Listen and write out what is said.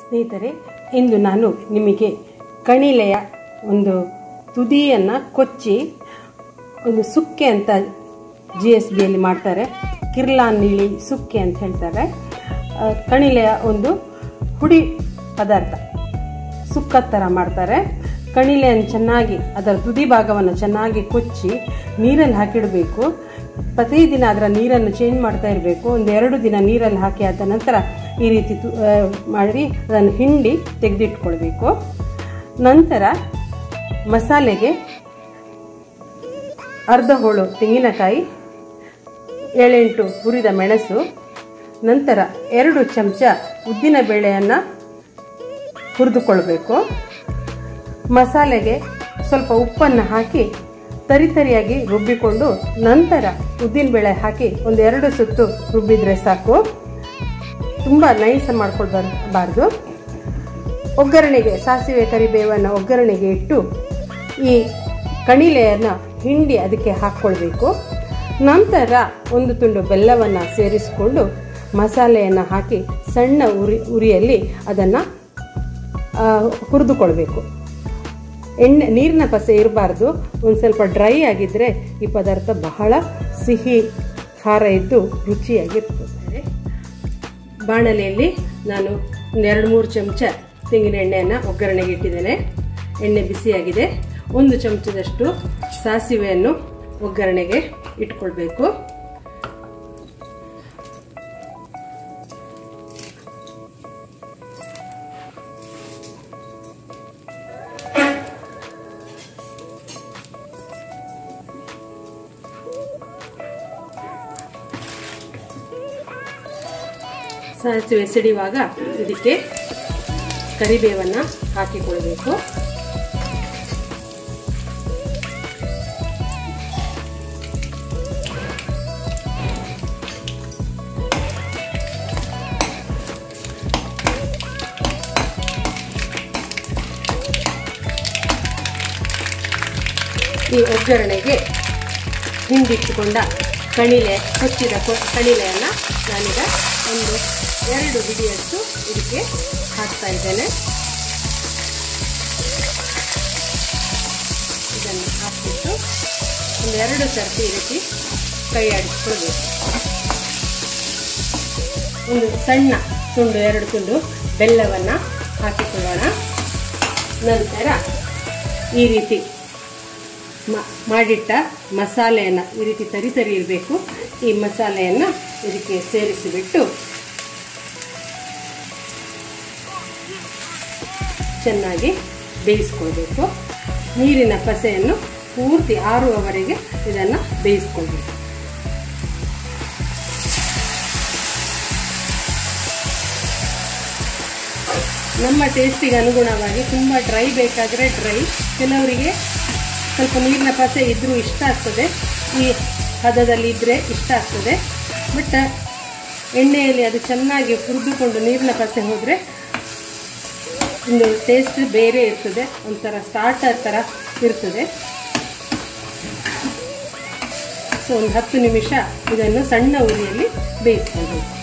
ಸ್ನೇಹಿತರೆ ಇಂದು ನಾನು ನಿಮಗೆ ಕಣಿಲೆಯ ಒಂದು ತುದಿಯನ್ನು ಕೊಚ್ಚಿ ಒಂದು ಸುಕ್ಕೆ ಅಂತ ಜಿ ಎಸ್ ಬಿಯಲ್ಲಿ ಮಾಡ್ತಾರೆ ಕಿರ್ಲಾನ್ ನೀಳಿ ಸುಕ್ಕೆ ಅಂತ ಹೇಳ್ತಾರೆ ಆ, ಕಣಿಲೆಯ ಒಂದು ಹುಡಿ ಪದಾರ್ಥ ಸುಕ್ಕದ ಥರ ಮಾಡ್ತಾರೆ ಕಣಿಲೆಯನ್ನು ಚೆನ್ನಾಗಿ ಅದರ ತುದಿ ಭಾಗವನ್ನು ಚೆನ್ನಾಗಿ ಕೊಚ್ಚಿ ನೀರಲ್ಲಿ ಹಾಕಿಡಬೇಕು ಪ್ರತಿದಿನ ಅದರ ನೀರನ್ನು ಚೇಂಜ್ ಮಾಡ್ತಾ ಇರಬೇಕು ಒಂದು ಎರಡು ದಿನ ನೀರಲ್ಲಿ ಹಾಕಿ ಆದ ನಂತರ ಈ ರೀತಿ ತು ಆ, ಮಾಡಿ ಅದನ್ನು ಹಿಂಡಿ ತೆಗೆದಿಟ್ಕೊಳ್ಬೇಕು ನಂತರ ಮಸಾಲೆಗೆ ಅರ್ಧ ಹೋಳು ತೆಂಗಿನಕಾಯಿ ಏಳೆಂಟು ಹುರಿದ ಮೆಣಸು ನಂತರ ಎರಡು ಚಮಚ ಉದ್ದಿನ ಬೇಳೆಯನ್ನು ಹುರಿದುಕೊಳ್ಬೇಕು ಮಸಾಲೆಗೆ ಸ್ವಲ್ಪ ಉಪ್ಪನ್ನು ಹಾಕಿ ತರಿತರಿಯಾಗಿ ರುಬ್ಬಿಕೊಂಡು ನಂತರ ಉದ್ದಿನಬೇಳೆ ಹಾಕಿ ಒಂದು ಎರಡು ಸುತ್ತು ರುಬ್ಬಿದ್ರೆ ಸಾಕು ತುಂಬ ನೈಸ್ ಮಾಡ್ಕೊಳ್ಬಾರ್ದು ಒಗ್ಗರಣೆಗೆ ಸಾಸಿವೆ ಕರಿಬೇವನ್ನು ಒಗ್ಗರಣೆಗೆ ಇಟ್ಟು ಈ ಕಣಿಲೆಯನ್ನು ಹಿಂಡಿ ಅದಕ್ಕೆ ಹಾಕ್ಕೊಳ್ಬೇಕು ನಂತರ ಒಂದು ತುಂಡು ಬೆಲ್ಲವನ್ನು ಸೇರಿಸಿಕೊಂಡು ಮಸಾಲೆಯನ್ನು ಹಾಕಿ ಸಣ್ಣ ಉರಿ ಉರಿಯಲ್ಲಿ ಅದನ್ನು ಹುರಿದುಕೊಳ್ಬೇಕು ಎಣ್ಣೆ ನೀರಿನ ಪಸೆ ಇರಬಾರ್ದು ಒಂದು ಸ್ವಲ್ಪ ಡ್ರೈ ಆಗಿದ್ದರೆ ಈ ಪದಾರ್ಥ ಬಹಳ ಸಿಹಿ ಖಾರ ಇದ್ದು ರುಚಿಯಾಗಿರ್ತದೆ ಬಾಣಲೆಯಲ್ಲಿ ನಾನು ಒಂದು ಎರಡು ಮೂರು ಚಮಚ ತೆಂಗಿನ ಎಣ್ಣೆಯನ್ನು ಒಗ್ಗರಣೆಗೆ ಇಟ್ಟಿದ್ದೇನೆ ಎಣ್ಣೆ ಬಿಸಿಯಾಗಿದೆ ಒಂದು ಚಮಚದಷ್ಟು ಸಾಸಿವೆಯನ್ನು ಒಗ್ಗರಣೆಗೆ ಇಟ್ಕೊಳ್ಬೇಕು ಸಾಸಿವೆ ಸಿಡಿಯುವಾಗ ಇದಕ್ಕೆ ಕರಿಬೇವನ್ನು ಹಾಕಿಕೊಳ್ಬೇಕು ಈ ಒಗ್ಗರಣೆಗೆ ಹಿಂಡಿಟ್ಟುಕೊಂಡ ಕಣಿಲೆ ಕೊಚ್ಚಿದ ಕೊ- ಕಣಿಲೆಯನ್ನು ನಾನೀಗ ಒಂದು ಎರಡು ಹಿಡಿಯಷ್ಟು ಇದಕ್ಕೆ ಹಾಕ್ತಾ ಇದ್ದೇನೆ ಇದನ್ನು ಹಾಕಿಬಿಟ್ಟು ಒಂದು ಎರಡು ಸರ್ತಿ ಈ ರೀತಿ ಕೈ ಆಡಿಸ್ಕೊಳ್ಬೇಕು ಒಂದು ಸಣ್ಣ ತುಂಡು ಎರಡು ತುಂಡು ಬೆಲ್ಲವನ್ನು ಹಾಕಿಕೊಳ್ಳೋಣ ನಂತರ ಈ ರೀತಿ ಮ- ಮಾಡಿಟ್ಟ ಮಸಾಲೆಯನ್ನು ಈ ರೀತಿ ತರಿ ತರಿ ಇರಬೇಕು ಈ ಮಸಾಲೆಯನ್ನು ಇದಕ್ಕೆ ಸೇರಿಸಿಬಿಟ್ಟು ಚೆನ್ನಾಗಿ ಬೇಯಿಸ್ಕೊಳ್ಬೇಕು ನೀರಿನ ಪಸೆಯನ್ನು ಪೂರ್ತಿ ಆರುವವರೆಗೆ ಇದನ್ನು ಬೇಯಿಸ್ಕೊಳ್ಬೇಕು ನಮ್ಮ ಟೇಸ್ಟಿಗೆ ಅನುಗುಣವಾಗಿ ತುಂಬ ಡ್ರೈ ಬೇಕಾದರೆ ಡ್ರೈ ಕೆಲವರಿಗೆ ಸ್ವಲ್ಪ ನೀರಿನ ಪಸೆ ಇದ್ದರೂ ಇಷ್ಟ ಆಗ್ತದೆ ಈ ಹದದಲ್ಲಿ ಇದ್ದರೆ ಇಷ್ಟ ಆಗ್ತದೆ ಬಟ್ ಎಣ್ಣೆಯಲ್ಲಿ ಅದು ಚೆನ್ನಾಗಿ ಹುರಿದುಕೊಂಡು ನೀರಿನ ಪಸೆ ಹೋದರೆ ಒಂದು ಟೇಸ್ಟ್ ಬೇರೆ ಇರ್ತದೆ ಒಂಥರ ಸ್ಟಾರ್ಟರ್ ಥರ ಇರ್ತದೆ ಸೊ ಒಂದು ಹತ್ತು ನಿಮಿಷ ಇದನ್ನು ಸಣ್ಣ ಉರಿಯಲ್ಲಿ ಬೇಯಿಸ್ಕೊಳ್ಬೇಕು